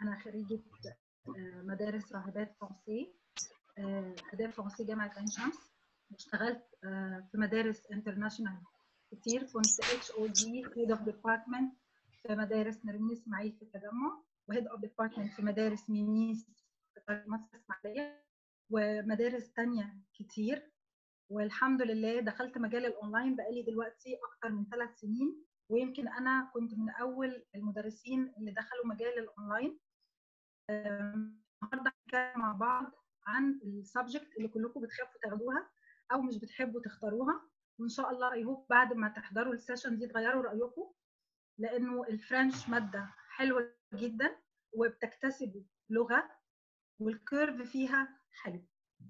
انا خريجه مدارس راهبات فرنسي اداب فرنسي جامعه عين شمس واشتغلت في مدارس انترناشونال كتير كنت اتش او دي هيد اوف ديبارتمنت في مدارس نرمين اسماعيل في التجمع وهيد اوف ديبارتمنت في مدارس مينيس في مصر اسماعيليه ومدارس تانية كتير والحمد لله دخلت مجال الاونلاين بقالي دلوقتي اكتر من ثلاث سنين ويمكن انا كنت من اول المدرسين اللي دخلوا مجال الاونلاين النهارده هنتكلم مع بعض عن السبجكت اللي كلكم بتخافوا تاخدوها او مش بتحبوا تختاروها وان شاء الله اي هوب بعد ما تحضروا السيشن دي تغيروا رايكم لانه الفرنش ماده حلوه جدا وبتكتسبوا لغه والكيرف فيها حلو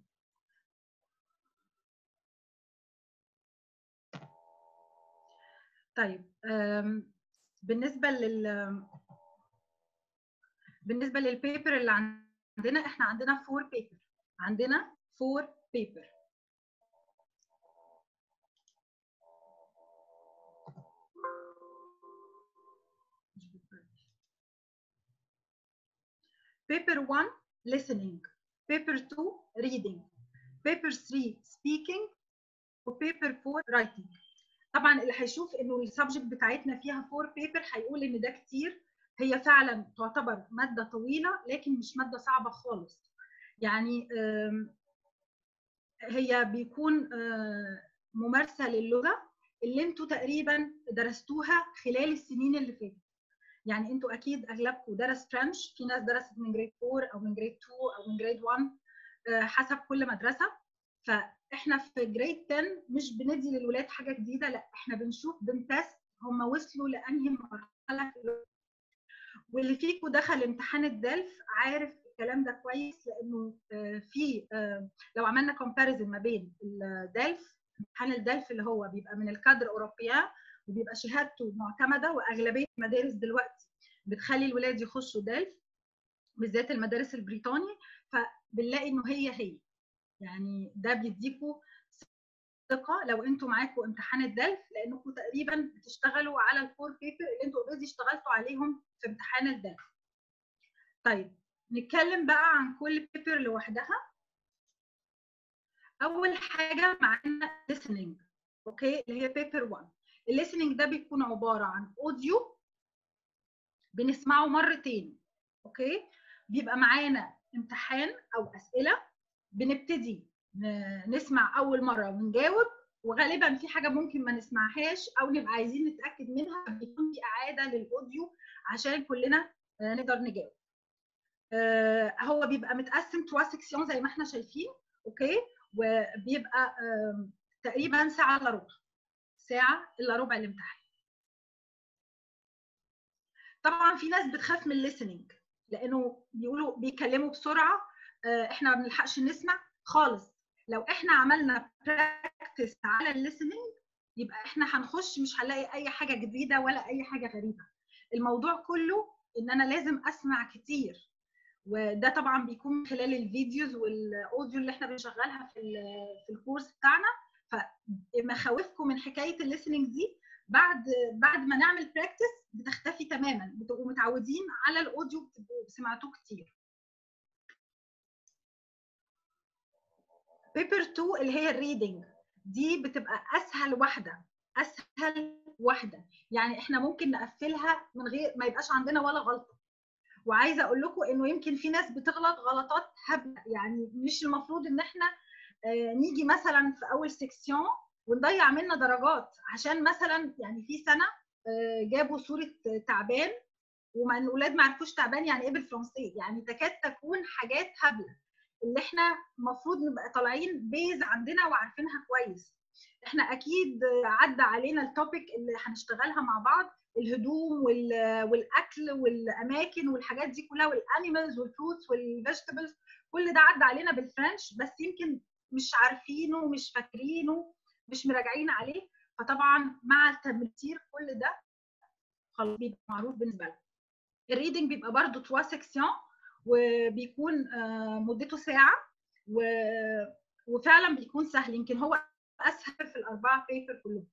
طيب بالنسبه لل بالنسبه للبيبر اللي عندنا احنا عندنا فور بيبر عندنا فور بيبر paper 1 listening paper 2 reading paper 3 speaking وبيبر 4 writing طبعا اللي هيشوف انه السبجكت بتاعتنا فيها فور بيبر هيقول ان ده كتير هي فعلا تعتبر ماده طويله لكن مش ماده صعبه خالص يعني هي بيكون ممارسه للغه اللي انتوا تقريبا درستوها خلال السنين اللي فاتت يعني انتوا اكيد اغلبكم درس فرنش في ناس درست من جريد 4 او من جريد 2 او من جريد 1 حسب كل مدرسه فاحنا في جريد 10 مش بندي للولاد حاجه جديده لا احنا بنشوف بنتست هم وصلوا لانهي مرحله واللي فيكم دخل امتحان الدلف عارف الكلام ده كويس لانه في لو عملنا كومباريزن ما بين الدلف امتحان الدلف اللي هو بيبقى من الكادر اوروبيا وبيبقى شهادته معتمده واغلبيه المدارس دلوقتي بتخلي الولاد يخشوا دلف بالذات المدارس البريطاني فبنلاقي انه هي هي يعني ده بيديكوا ثقه لو انتوا معاكم امتحان الدلف لانكم تقريبا بتشتغلوا على الفور بيبر اللي انتوا اوريدي اشتغلتوا عليهم في امتحان الدلف. طيب نتكلم بقى عن كل بيبر لوحدها. اول حاجه معانا listening اوكي اللي هي بيبر 1. الليسننج ده بيكون عباره عن اوديو بنسمعه مرتين اوكي بيبقى معانا امتحان او اسئله بنبتدي نسمع اول مره ونجاوب وغالبا في حاجه ممكن ما نسمعهاش او نبقى عايزين نتاكد منها بيكون في اعاده للاوديو عشان كلنا نقدر نجاوب هو بيبقى متقسم توا سيكسيون زي ما احنا شايفين اوكي وبيبقى تقريبا ساعه الا ربع ساعه الا ربع الامتحان طبعا في ناس بتخاف من الليسننج لانه بيقولوا بيتكلموا بسرعه احنا ما بنلحقش نسمع خالص لو احنا عملنا براكتس على الليسننج يبقى احنا هنخش مش هنلاقي اي حاجه جديده ولا اي حاجه غريبه الموضوع كله ان انا لازم اسمع كتير وده طبعا بيكون من خلال الفيديوز والاوديو اللي احنا بنشغلها في في الكورس بتاعنا فمخاوفكم من حكايه الليسننج دي بعد بعد ما نعمل براكتس بتختفي تماما بتبقوا متعودين على الاوديو بتبقوا سمعتوه كتير بيبر 2 اللي هي الريدنج دي بتبقى اسهل واحده اسهل واحده يعني احنا ممكن نقفلها من غير ما يبقاش عندنا ولا غلطه وعايزه اقول لكم انه يمكن في ناس بتغلط غلطات هبله يعني مش المفروض ان احنا نيجي مثلا في اول سيكسيون ونضيع منا درجات عشان مثلا يعني في سنه جابوا صوره تعبان وما الاولاد ما عرفوش تعبان يعني ايه بالفرنسي يعني تكاد تكون حاجات هبله اللي احنا المفروض نبقى طالعين بيز عندنا وعارفينها كويس احنا اكيد عدى علينا التوبيك اللي هنشتغلها مع بعض الهدوم والاكل والاماكن والحاجات دي كلها والانيمالز والفروتس والفيجيتابلز كل ده عدى علينا بالفرنش بس يمكن مش عارفينه مش فاكرينه مش مراجعين عليه فطبعا مع التمرير كل ده خلاص بيبقى معروف بالنسبه لنا الريدنج بيبقى برضو توا سيكسيون وبيكون مدته ساعه و... وفعلا بيكون سهل يمكن هو اسهل في الاربعه بيبر كلهم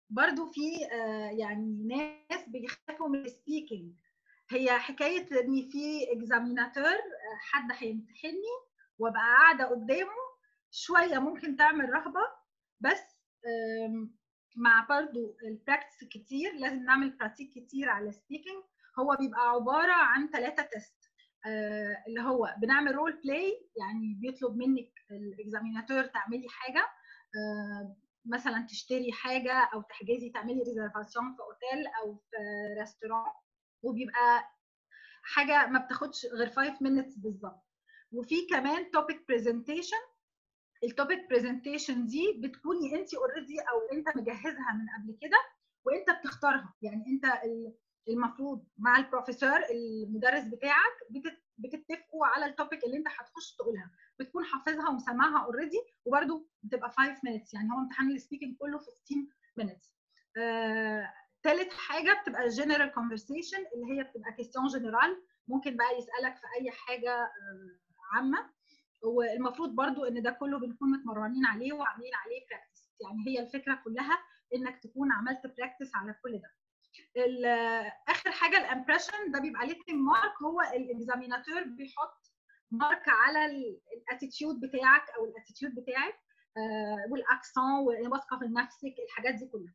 برضو في يعني ناس بيخافوا من السبيكينج هي حكايه ان في اكزاميناتور حد هيمتحني وابقى قاعده قدامه شويه ممكن تعمل رهبه بس مع برضو البراكتس كتير لازم نعمل براتيك كتير على السبيكينج هو بيبقى عباره عن ثلاثه تيست اللي هو بنعمل رول بلاي يعني بيطلب منك الاكزاميناتور تعملي حاجه مثلا تشتري حاجه او تحجزي تعملي ريزرفاسيون في اوتيل او في ريستوران وبيبقى حاجه ما بتاخدش غير 5 minutes بالظبط وفي كمان توبيك برزنتيشن التوبيك برزنتيشن دي بتكوني انت اوريدي او انت مجهزها من قبل كده وانت بتختارها يعني انت المفروض مع البروفيسور المدرس بتاعك بتتفقوا على التوبيك اللي انت هتخش تقولها بتكون حافظها ومسمعها اوريدي وبرده بتبقى 5 minutes يعني هو امتحان السبيكنج كله 15 minutes آه، ثالث حاجه بتبقى جنرال كونفرسيشن اللي هي بتبقى كيستيون جنرال ممكن بقى يسالك في اي حاجه آه، عامه والمفروض برضو ان ده كله بنكون متمرنين عليه وعاملين عليه براكتس يعني هي الفكره كلها انك تكون عملت براكتس على كل ده اخر حاجه الامبريشن ده بيبقى ليتنج مارك هو الاكزاميناتور بيحط مارك على الاتيتيود بتاعك او الاتيتيود بتاعك آه والاكسون واثقه في نفسك الحاجات دي كلها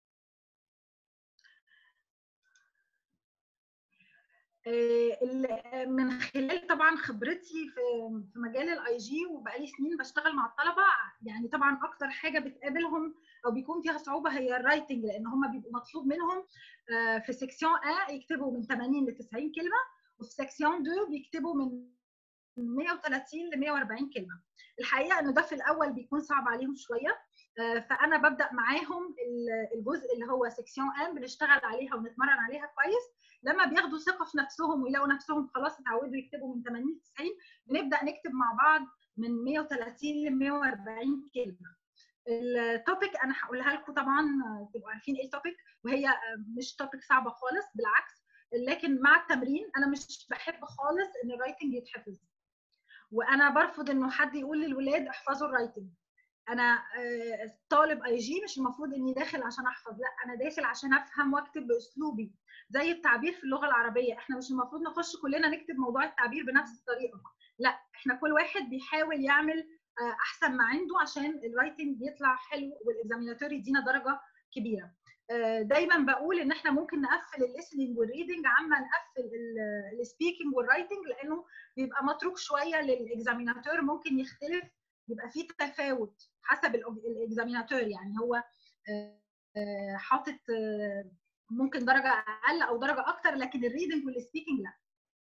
من خلال طبعا خبرتي في في مجال الاي جي وبقالي سنين بشتغل مع الطلبه يعني طبعا اكتر حاجه بتقابلهم او بيكون فيها صعوبه هي الرايتنج لان هم بيبقوا مطلوب منهم في سيكسيون ا يكتبوا من 80 ل 90 كلمه وفي سيكسيون 2 بيكتبوا من 130 ل 140 كلمه الحقيقه انه ده في الاول بيكون صعب عليهم شويه فانا ببدا معاهم الجزء اللي هو سيكسيون ا بنشتغل عليها ونتمرن عليها كويس لما بياخدوا ثقه في نفسهم ويلاقوا نفسهم خلاص اتعودوا يكتبوا من 80 ل 90 بنبدا نكتب مع بعض من 130 ل 140 كلمه التوبيك انا هقولها لكم طبعا تبقوا عارفين ايه التوبيك وهي مش توبيك صعبه خالص بالعكس لكن مع التمرين انا مش بحب خالص ان الرايتنج يتحفظ وانا برفض انه حد يقول للولاد احفظوا الرايتنج انا طالب اي جي مش المفروض اني داخل عشان احفظ لا انا داخل عشان افهم واكتب باسلوبي زي التعبير في اللغه العربيه احنا مش المفروض نخش كلنا نكتب موضوع التعبير بنفس الطريقه لا احنا كل واحد بيحاول يعمل احسن ما عنده عشان الرايتنج يطلع حلو والاكزاميناتور يدينا درجه كبيره دايما بقول ان احنا ممكن نقفل الليسننج والريدنج عما نقفل السبيكنج والرايتنج لانه بيبقى متروك شويه للاكزاميناتور ممكن يختلف يبقى في تفاوت حسب الاكزاميناتور يعني هو حاطط ممكن درجه اقل او درجه اكتر لكن الريدنج والسبيكنج لا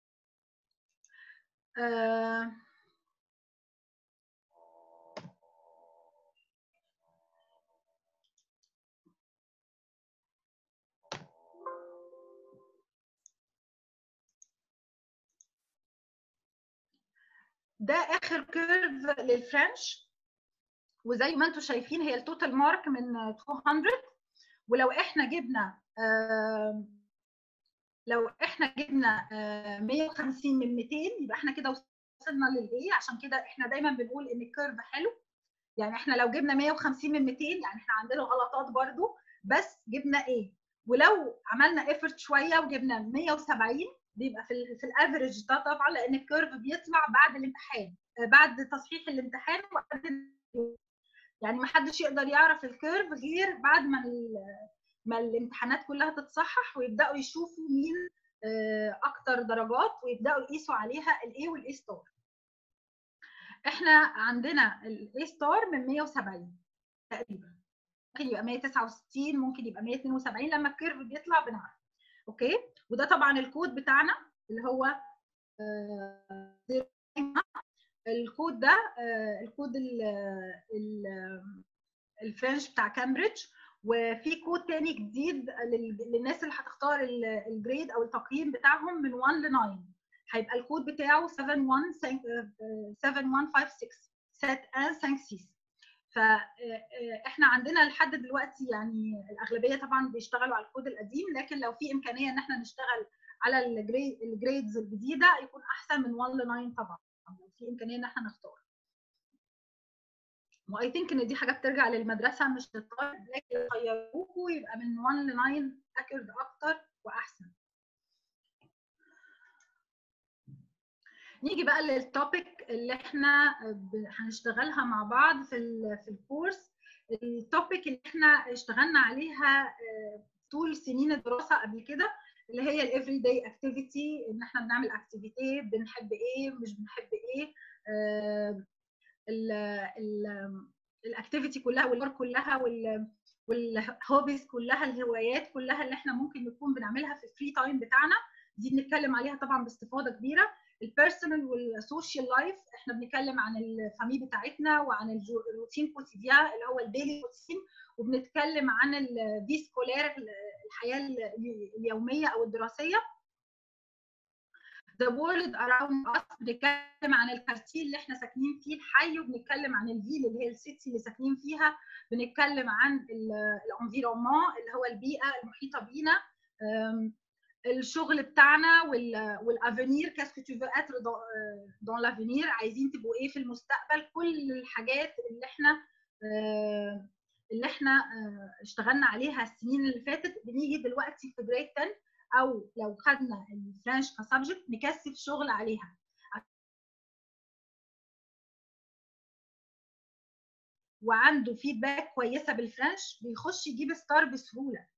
ده اخر كيرف للفرنش وزي ما انتم شايفين هي التوتال مارك من 200 ولو احنا جبنا لو احنا جبنا 150 من 200 يبقى احنا كده وصلنا للايه عشان كده احنا دايما بنقول ان الكيرف حلو يعني احنا لو جبنا 150 من 200 يعني احنا عندنا غلطات برضو بس جبنا ايه ولو عملنا ايفورت شويه وجبنا 170 بيبقى في في الافريج ده طبعا لان الكيرف بيطلع بعد الامتحان بعد تصحيح الامتحان وبعد يعني ما حدش يقدر يعرف الكيرف غير بعد ما ما الامتحانات كلها تتصحح ويبداوا يشوفوا مين اكتر درجات ويبداوا يقيسوا عليها الاي والاي ستار احنا عندنا الاي ستار من 170 تقريبا ممكن يبقى 169 ممكن يبقى 172 لما الكيرف بيطلع بنعرف اوكي وده طبعا الكود بتاعنا اللي هو الكود ده الكود الفرنش بتاع كامبريدج وفي كود تاني جديد للناس اللي هتختار الجريد او التقييم بتاعهم من 1 ل 9 هيبقى الكود بتاعه 7156 سات ان 5 6 فاحنا عندنا لحد دلوقتي يعني الاغلبيه طبعا بيشتغلوا على الكود القديم لكن لو في امكانيه ان احنا نشتغل على الجريدز الجديده يكون احسن من 1 ل 9 طبعا لو في امكانيه ان احنا نختار واي ثينك ان دي حاجه بترجع للمدرسه مش للطالب لكن يغيروكوا يبقى من 1 ل 9 اكيورد اكتر واحسن نيجي بقى للتوبيك اللي احنا هنشتغلها مع بعض في في الكورس التوبيك اللي احنا اشتغلنا عليها طول سنين الدراسه قبل كده اللي هي الافري داي اكتيفيتي ان احنا بنعمل اكتيفيتي بنحب ايه مش بنحب ايه الاكتيفيتي كلها والورك كلها وال والهوبيز كلها الهوايات كلها اللي احنا ممكن نكون بنعملها في الفري تايم بتاعنا دي بنتكلم عليها طبعا باستفاضه كبيره البيرسونال والسوشيال لايف احنا بنتكلم عن الفامي بتاعتنا وعن الروتين كوتيديان اللي هو الديلي روتين وبنتكلم عن الفي سكولير الحياه اليوميه او الدراسيه The world around us بنتكلم عن الكارتيه اللي احنا ساكنين فيه الحي وبنتكلم عن الفيل اللي هي السيتي اللي ساكنين فيها بنتكلم عن الانفيرومون اللي هو البيئه المحيطه بينا الشغل بتاعنا والافينير كاسكو تو فو اتر دون لافينير عايزين تبقوا ايه في المستقبل كل الحاجات اللي احنا اللي احنا اشتغلنا عليها السنين اللي فاتت بنيجي دلوقتي في جريد 10 او لو خدنا الفرنش كسبجكت نكثف شغل عليها وعنده فيدباك كويسه بالفرنش بيخش يجيب ستار بسهوله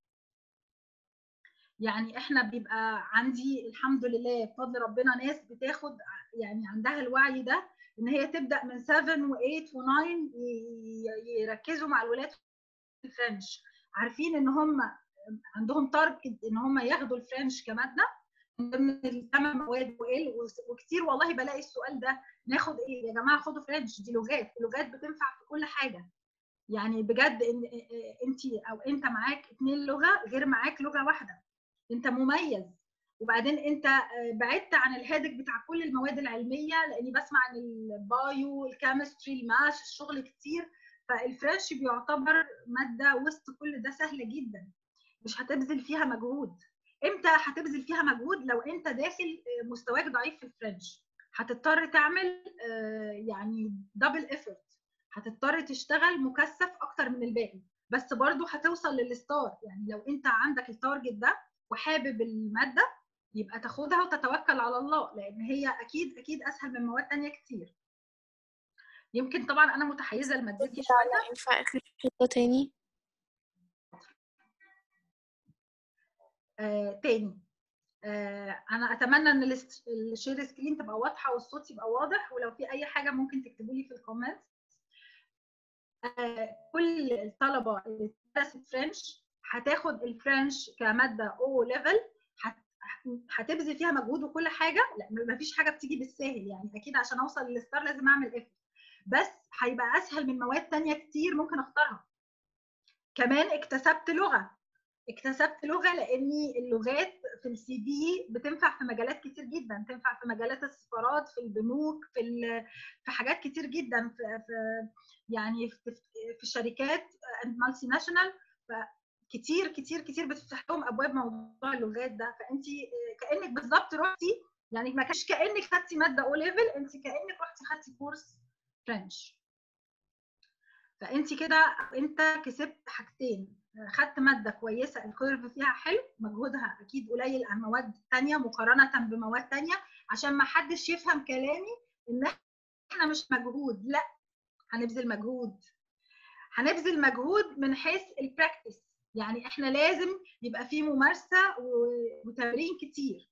يعني احنا بيبقى عندي الحمد لله بفضل ربنا ناس بتاخد يعني عندها الوعي ده ان هي تبدا من 7 و8 و9 يركزوا مع الولاد في الفرنش عارفين ان هم عندهم تارجت ان هم ياخدوا الفرنش كماده من ضمن الثمان مواد وايه وكتير والله بلاقي السؤال ده ناخد ايه يا جماعه خدوا فرنش دي لغات اللغات بتنفع في كل حاجه يعني بجد ان انت او انت معاك اثنين لغه غير معاك لغه واحده انت مميز وبعدين انت بعدت عن الهادج بتاع كل المواد العلميه لاني بسمع عن البايو الكيمستري الماش الشغل كتير فالفرنش بيعتبر ماده وسط كل ده سهله جدا مش هتبذل فيها مجهود امتى هتبذل فيها مجهود لو انت داخل مستواك ضعيف في الفرنش هتضطر تعمل يعني دبل ايفورت هتضطر تشتغل مكثف اكتر من الباقي بس برضو هتوصل للستار يعني لو انت عندك التارجت ده وحابب الماده يبقى تاخدها وتتوكل على الله لان هي اكيد اكيد اسهل من مواد تانية كتير يمكن طبعا انا متحيزه لمادتي شويه ينفع اخر خطه تاني آه تاني آه انا اتمنى ان الشير سكرين تبقى واضحه والصوت يبقى واضح ولو في اي حاجه ممكن تكتبوا لي في الكومنت آه كل الطلبه اللي درست فرنش هتاخد الفرنش كماده او ليفل هتبذل فيها مجهود وكل حاجه لا مفيش حاجه بتيجي بالساهل يعني اكيد عشان اوصل للستار لازم اعمل اف بس هيبقى اسهل من مواد تانية كتير ممكن اختارها كمان اكتسبت لغه اكتسبت لغه لاني اللغات في السي بي بتنفع في مجالات كتير جدا تنفع في مجالات السفارات في البنوك في في حاجات كتير جدا في, في يعني في, في الشركات مالتي ناشونال كتير كتير كتير بتفتح لهم ابواب موضوع اللغات ده فانت كانك بالظبط رحتي يعني ما كانش كانك خدتي ماده او ليفل انت كانك رحتي خدتي كورس فرنش فانت كده انت كسبت حاجتين خدت ماده كويسه الكيرف فيها حلو مجهودها اكيد قليل عن مواد ثانيه مقارنه بمواد ثانيه عشان ما حدش يفهم كلامي ان احنا مش مجهود لا هنبذل مجهود هنبذل مجهود من حيث البراكتس يعني احنا لازم يبقى في ممارسه وتمرين كتير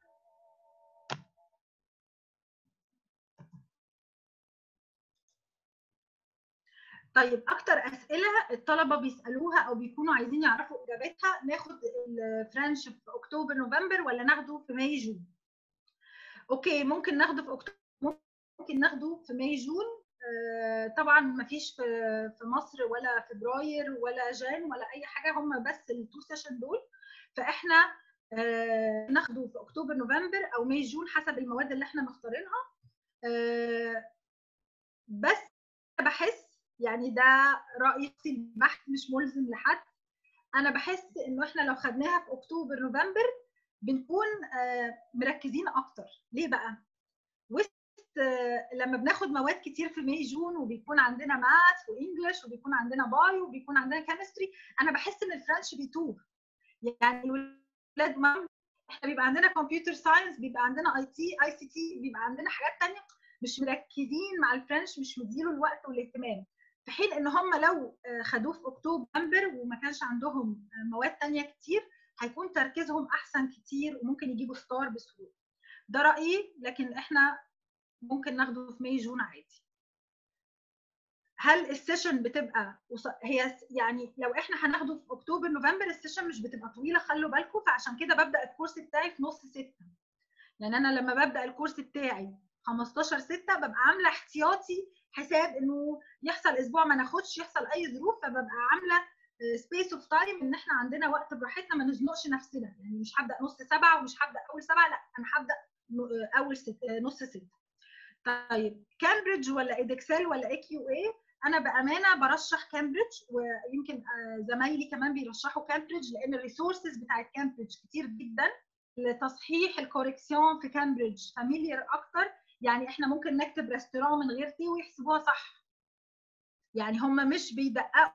طيب اكتر اسئله الطلبه بيسالوها او بيكونوا عايزين يعرفوا اجابتها ناخد الفرنش في اكتوبر نوفمبر ولا ناخده في ماي جون اوكي ممكن ناخده في اكتوبر ممكن ناخده في ماي جون طبعا ما فيش في في مصر ولا فبراير ولا جان ولا اي حاجه هم بس التو سيشن دول فاحنا ناخده في اكتوبر نوفمبر او ماي جون حسب المواد اللي احنا مختارينها بس بحس يعني ده رايي البحث مش ملزم لحد انا بحس انه احنا لو خدناها في اكتوبر نوفمبر بنكون مركزين اكتر ليه بقى وسط لما بناخد مواد كتير في ماي جون وبيكون عندنا ماث وانجلش وبيكون عندنا بايو وبيكون عندنا كيمستري انا بحس ان الفرنش بيتوه يعني الولاد ما احنا بيبقى عندنا كمبيوتر ساينس بيبقى عندنا اي تي اي سي تي بيبقى عندنا حاجات تانية مش مركزين مع الفرنش مش مديله الوقت والاهتمام في حين ان هم لو خدوه في اكتوبر وما كانش عندهم مواد تانية كتير هيكون تركيزهم احسن كتير وممكن يجيبوا ستار بسهوله ده رايي لكن احنا ممكن ناخده في ماي جون عادي هل السيشن بتبقى هي يعني لو احنا هناخده في اكتوبر نوفمبر السيشن مش بتبقى طويله خلوا بالكم فعشان كده ببدا الكورس بتاعي في نص ستة يعني انا لما ببدا الكورس بتاعي 15 6 ببقى عامله احتياطي حساب انه يحصل اسبوع ما ناخدش يحصل اي ظروف فببقى عامله سبيس اوف تايم ان احنا عندنا وقت براحتنا ما نزنقش نفسنا يعني مش هبدا نص سبعه ومش هبدا اول سبعه لا انا هبدا اول ست نص سته طيب كامبريدج ولا ادكسل ولا اي كيو اي انا بامانه برشح كامبريدج ويمكن زمايلي كمان بيرشحوا كامبريدج لان الريسورسز بتاعت كامبريدج كتير جدا لتصحيح الكوركسيون في كامبريدج فاميليار اكتر يعني احنا ممكن نكتب ريستوران من غير تي ويحسبوها صح يعني هم مش بيدققوا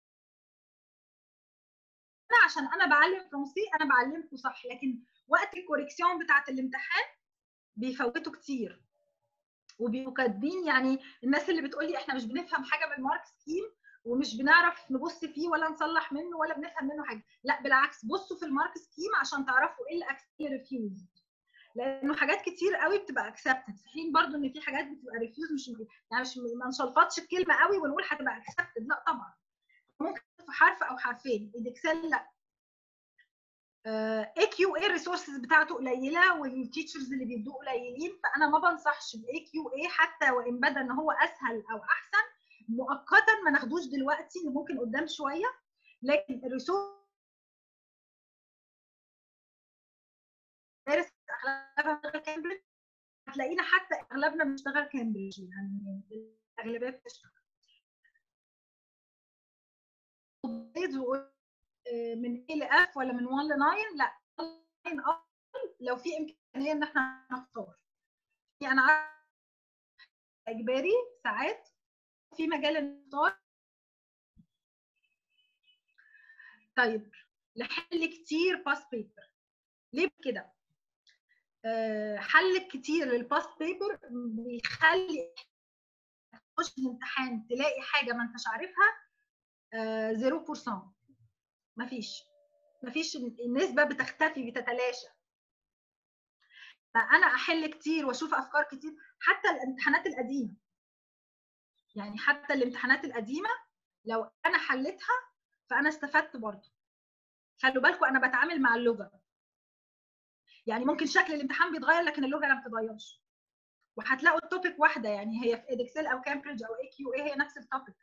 انا عشان انا بعلم فرنسي انا بعلمكم صح لكن وقت الكوركسيون بتاعت الامتحان بيفوتوا كتير وبيبقوا كاتبين يعني الناس اللي بتقول لي احنا مش بنفهم حاجه من المارك سكيم ومش بنعرف نبص فيه ولا نصلح منه ولا بنفهم منه حاجه لا بالعكس بصوا في المارك سكيم عشان تعرفوا ايه اللي ريفيوز لانه حاجات كتير قوي بتبقى اكسبتد في حين برضو ان في حاجات بتبقى ريفيوز مش يعني مش ما نشلفطش الكلمه قوي ونقول هتبقى اكسبتد لا طبعا ممكن في حرف او حرفين الاكسل لا اي كيو اي الريسورسز بتاعته قليله والتيتشرز اللي بيدوه قليلين فانا ما بنصحش باي كيو اي حتى وان بدا ان هو اسهل او احسن مؤقتا ما ناخدوش دلوقتي ممكن قدام شويه لكن الريسورس دارس اغلبها كامبريدج هتلاقينا حتى اغلبنا بنشتغل كامبريدج يعني الاغلبيه بتشتغل من A ل F ولا من 1 ل 9 لا 9 لو في امكانيه ان احنا نختار يعني انا اجباري ساعات في مجال ان نختار طيب لحل كتير باس بيبر ليه كده حل كتير للباس بيبر بيخلي تخش الامتحان تلاقي حاجه ما انتش عارفها 0% مفيش مفيش النسبه بتختفي بتتلاشى فانا احل كتير واشوف افكار كتير حتى الامتحانات القديمه يعني حتى الامتحانات القديمه لو انا حليتها فانا استفدت برضه خلوا بالكم انا بتعامل مع اللغه يعني ممكن شكل الامتحان بيتغير لكن اللغه ما بتتغيرش وهتلاقوا التوبيك واحده يعني هي في ادكسل او كامبريدج او اي كيو اي هي نفس التوبيك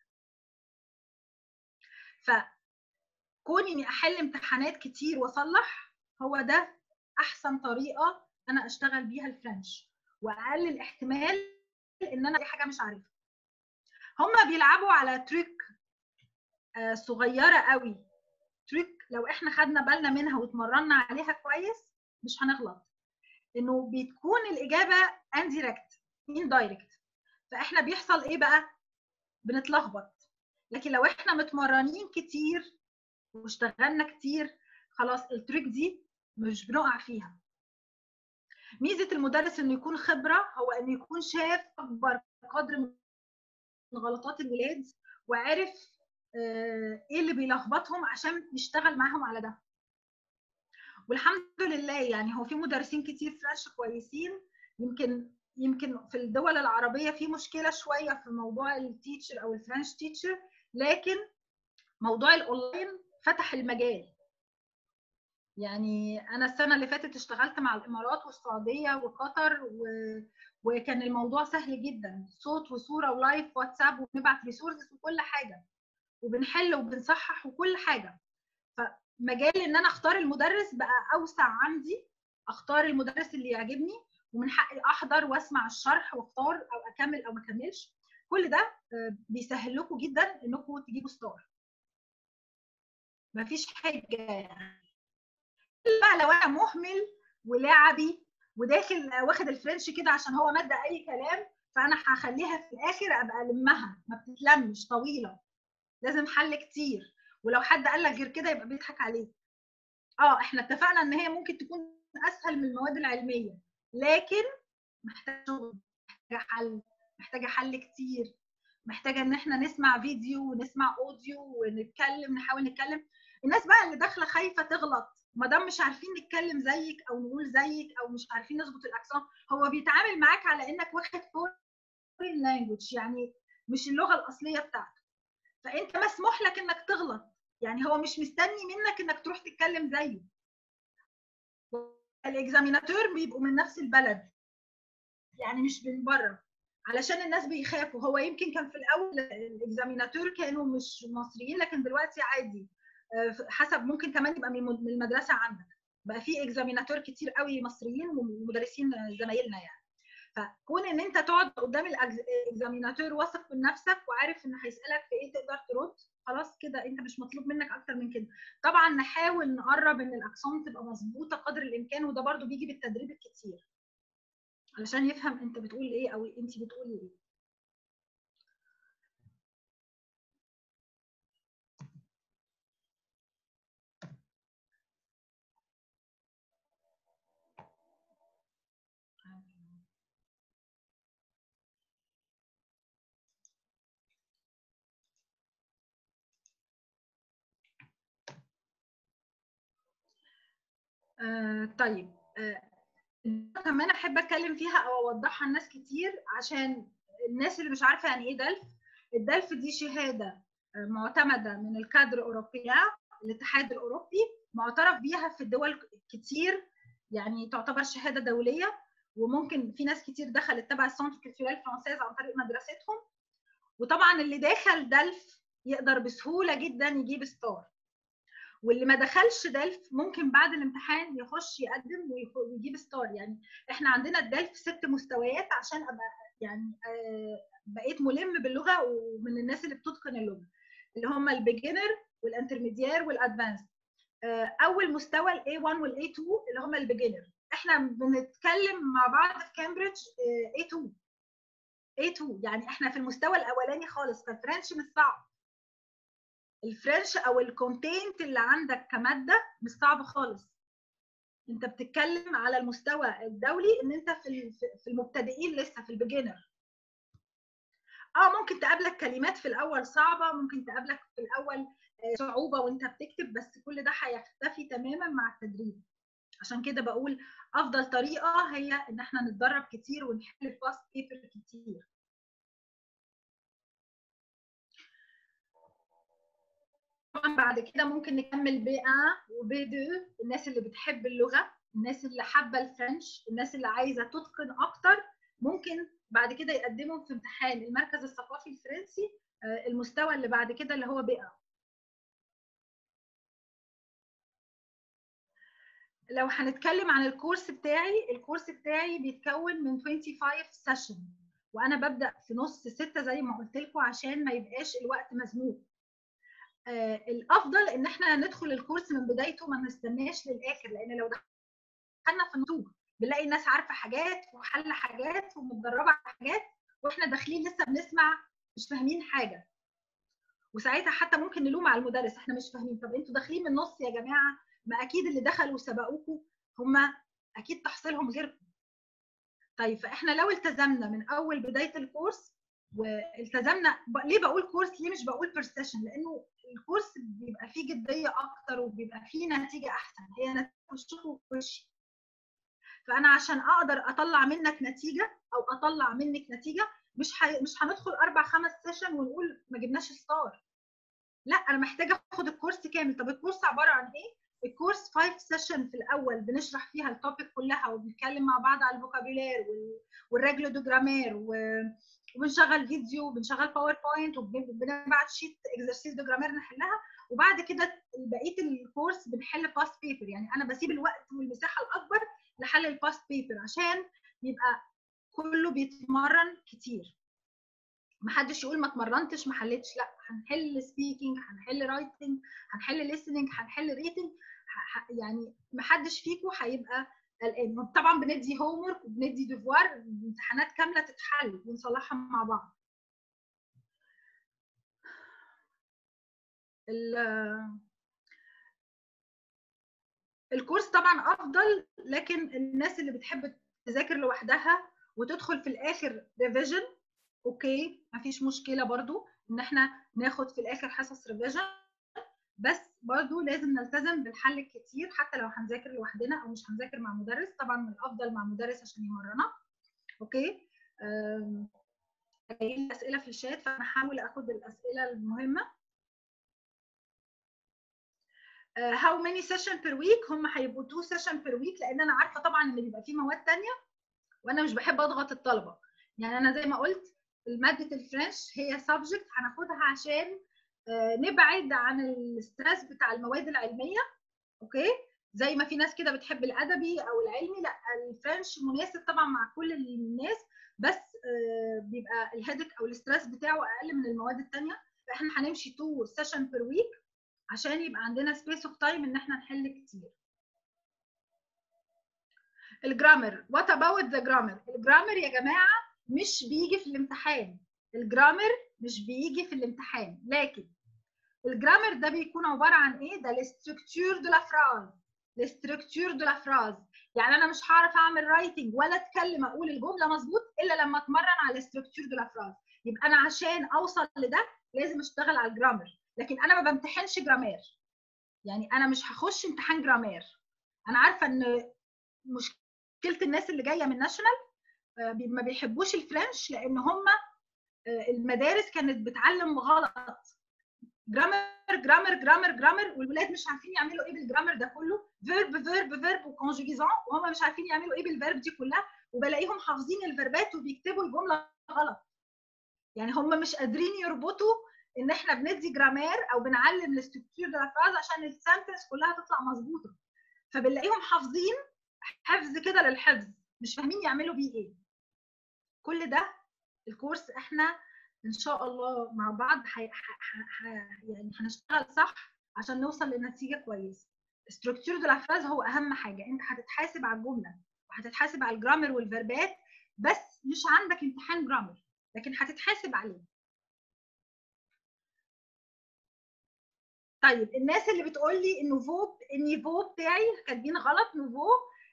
فكوني اني احل امتحانات كتير واصلح هو ده احسن طريقه انا اشتغل بيها الفرنش واقلل احتمال ان انا اي حاجه مش عارفها هما بيلعبوا على تريك صغيره قوي تريك لو احنا خدنا بالنا منها واتمرنا عليها كويس مش هنغلط انه بتكون الاجابه انديركت اندايركت فاحنا بيحصل ايه بقى بنتلخبط لكن لو احنا متمرنين كتير واشتغلنا كتير خلاص التريك دي مش بنقع فيها ميزه المدرس انه يكون خبره هو انه يكون شاف اكبر قدر من غلطات الولاد وعرف ايه اللي بيلخبطهم عشان يشتغل معاهم على ده والحمد لله يعني هو في مدرسين كتير فرنش كويسين يمكن يمكن في الدول العربيه في مشكله شويه في موضوع التيتشر او الفرنش تيتشر لكن موضوع الاونلاين فتح المجال يعني انا السنه اللي فاتت اشتغلت مع الامارات والسعوديه وقطر و... وكان الموضوع سهل جدا صوت وصوره ولايف واتساب وبنبعت ريسورسز وكل حاجه وبنحل وبنصحح وكل حاجه فمجال ان انا اختار المدرس بقى اوسع عندي اختار المدرس اللي يعجبني ومن حقي احضر واسمع الشرح واختار او اكمل او ما اكملش كل ده بيسهل لكم جدا انكم تجيبوا ستار مفيش حاجه يعني بقى لو انا مهمل ولعبي وداخل واخد الفرنش كده عشان هو ماده اي كلام فانا هخليها في الاخر ابقى المها ما بتتلمش طويله لازم حل كتير ولو حد قال لك غير كده يبقى بيضحك عليك اه احنا اتفقنا ان هي ممكن تكون اسهل من المواد العلميه لكن محتاجه شغل محتاجه حل محتاجه حل كتير محتاجه ان احنا نسمع فيديو ونسمع اوديو ونتكلم نحاول نتكلم الناس بقى اللي داخله خايفه تغلط ما دام مش عارفين نتكلم زيك او نقول زيك او مش عارفين نظبط الاكسون هو بيتعامل معاك على انك واخد فورين لانجوج يعني مش اللغه الاصليه بتاعته فانت مسموح لك انك تغلط يعني هو مش مستني منك انك تروح تتكلم زيه الاكزاميناتور بيبقوا من نفس البلد يعني مش من بره علشان الناس بيخافوا هو يمكن كان في الاول الاكزاميناتور كانوا مش مصريين لكن دلوقتي عادي حسب ممكن كمان يبقى من المدرسه عندك بقى في اكزاميناتور كتير قوي مصريين ومدرسين زمايلنا يعني فكون ان انت تقعد قدام الاكزاميناتور واثق من نفسك وعارف ان هيسالك في ايه تقدر ترد خلاص كده انت مش مطلوب منك اكتر من كده طبعا نحاول نقرب ان الاكسون تبقى مظبوطه قدر الامكان وده برده بيجي بالتدريب الكتير علشان يفهم انت بتقول ايه او انت بتقولي ايه آه طيب آه كمان احب اتكلم فيها او اوضحها لناس كتير عشان الناس اللي مش عارفه يعني ايه دلف الدلف دي شهاده معتمده من الكادر اوروبيا الاتحاد الاوروبي معترف بيها في الدول كتير يعني تعتبر شهاده دوليه وممكن في ناس كتير دخلت تبع السنتر كولتورال فرانسيز عن طريق مدرستهم وطبعا اللي داخل دلف يقدر بسهوله جدا يجيب ستار واللي ما دخلش دلف ممكن بعد الامتحان يخش يقدم ويجيب ستار يعني احنا عندنا الدلف ست مستويات عشان ابقى يعني بقيت ملم باللغه ومن الناس اللي بتتقن اللغه اللي هم البيجنر والانترميديار والادفانس اول مستوى الاي 1 والاي 2 اللي هم البيجنر احنا بنتكلم مع بعض في كامبريدج اي 2 اي 2 يعني احنا في المستوى الاولاني خالص فالفرنش مش صعب الفرنش او الكونتنت اللي عندك كماده مش صعب خالص انت بتتكلم على المستوى الدولي ان انت في في المبتدئين لسه في البيجنر اه ممكن تقابلك كلمات في الاول صعبه ممكن تقابلك في الاول صعوبه وانت بتكتب بس كل ده هيختفي تماما مع التدريب عشان كده بقول افضل طريقه هي ان احنا نتدرب كتير ونحل فاست بيبر كتير طبعا بعد كده ممكن نكمل بي 1 وبي 2 الناس اللي بتحب اللغه الناس اللي حابه الفرنش الناس اللي عايزه تتقن اكتر ممكن بعد كده يقدموا في امتحان المركز الثقافي الفرنسي المستوى اللي بعد كده اللي هو بي 1 لو هنتكلم عن الكورس بتاعي الكورس بتاعي بيتكون من 25 سيشن وانا ببدا في نص ستة زي ما قلت لكم عشان ما يبقاش الوقت مزنوق آه الافضل ان احنا ندخل الكورس من بدايته ما نستناش للاخر لان لو دخلنا في النطوق بنلاقي الناس عارفه حاجات وحل حاجات ومتدربه على حاجات واحنا داخلين لسه بنسمع مش فاهمين حاجه وساعتها حتى ممكن نلوم على المدرس احنا مش فاهمين طب انتوا داخلين من النص يا جماعه ما اكيد اللي دخلوا سبقوكم هم اكيد تحصيلهم غيركم طيب فاحنا لو التزمنا من اول بدايه الكورس والتزمنا ليه بقول كورس ليه مش بقول بير سيشن لانه الكورس بيبقى فيه جديه اكتر وبيبقى فيه نتيجه احسن هي نتيجه وشكوا في وشي فانا عشان اقدر اطلع منك نتيجه او اطلع منك نتيجه مش حي... مش هندخل اربع خمس سيشن ونقول ما جبناش ستار لا انا محتاجه اخد الكورس كامل طب الكورس عباره عن ايه الكورس 5 سيشن في الاول بنشرح فيها التوبيك كلها وبنتكلم مع بعض على الفوكابيلير والرجل دو جرامير وبنشغل فيديو وبنشغل باوربوينت وبنبعت شيت اكزرسيس دو جرامير نحلها وبعد كده بقيه الكورس بنحل باست بيبر يعني انا بسيب الوقت والمساحه الاكبر لحل الباست بيبر عشان يبقى كله بيتمرن كتير محدش يقول ما اتمرنتش ما حلتش لا هنحل سبيكينج هنحل رايتنج هنحل listening هنحل ريتنج يعني محدش فيكم هيبقى قلقان طبعا بندي هوم ورك وبندي ديفوار امتحانات كامله تتحل ونصلحها مع بعض الكورس طبعا افضل لكن الناس اللي بتحب تذاكر لوحدها وتدخل في الاخر ريفيجن اوكي مفيش مشكله برضو ان احنا ناخد في الاخر حصص ريفيجن بس برضو لازم نلتزم بالحل الكتير حتى لو هنذاكر لوحدنا او مش هنذاكر مع مدرس طبعا من الافضل مع مدرس عشان يمرنا اوكي جايين اسئله في الشات فانا هحاول اخد الاسئله المهمه هاو ماني سيشن بير ويك هم هيبقوا 2 سيشن بير ويك لان انا عارفه طبعا ان بيبقى في مواد ثانيه وانا مش بحب اضغط الطلبه يعني انا زي ما قلت ماده الفرنش هي سبجكت هناخدها عشان نبعد عن الستريس بتاع المواد العلميه اوكي زي ما في ناس كده بتحب الادبي او العلمي لا الفرنش مناسب طبعا مع كل الناس بس بيبقى الهيدك او الستريس بتاعه اقل من المواد الثانيه فاحنا هنمشي 2 سيشن بير ويك عشان يبقى عندنا سبيس اوف تايم ان احنا نحل كتير الجرامر وات اباوت ذا جرامر الجرامر يا جماعه مش بيجي في الامتحان الجرامر مش بيجي في الامتحان لكن الجرامر ده بيكون عباره عن ايه ده الاستركتور دو لا فراز الاستركتور دو لا فراز يعني انا مش هعرف اعمل رايتنج ولا اتكلم اقول الجمله مظبوط الا لما اتمرن على الاستركتور دو لا فراز يبقى انا عشان اوصل لده لازم اشتغل على الجرامر لكن انا ما بمتحنش جرامير يعني انا مش هخش امتحان جرامير انا عارفه ان مشكله الناس اللي جايه من ناشونال ما بيحبوش الفرنش لان هم المدارس كانت بتعلم غلط جرامر جرامر جرامر جرامر والولاد مش عارفين يعملوا ايه بالجرامر ده كله فيرب فيرب فيرب وكونجوجيزون وهم مش عارفين يعملوا ايه بالفيرب دي كلها وبلاقيهم حافظين الفيربات وبيكتبوا الجمله غلط يعني هم مش قادرين يربطوا ان احنا بندي جرامير او بنعلم الاستكتور ده فراز عشان السنتنس كلها تطلع مظبوطه فبنلاقيهم حافظين حفظ كده للحفظ مش فاهمين يعملوا بيه ايه كل ده الكورس احنا ان شاء الله مع بعض حي... ح... ح... يعني هنشتغل صح عشان نوصل لنتيجه كويسه استركتور دو الافراز هو اهم حاجه انت هتتحاسب على الجمله وهتتحاسب على الجرامر والفيربات بس مش عندك امتحان جرامر لكن هتتحاسب عليه طيب الناس اللي بتقول لي النوفو النيفو بتاعي كاتبين غلط نوفو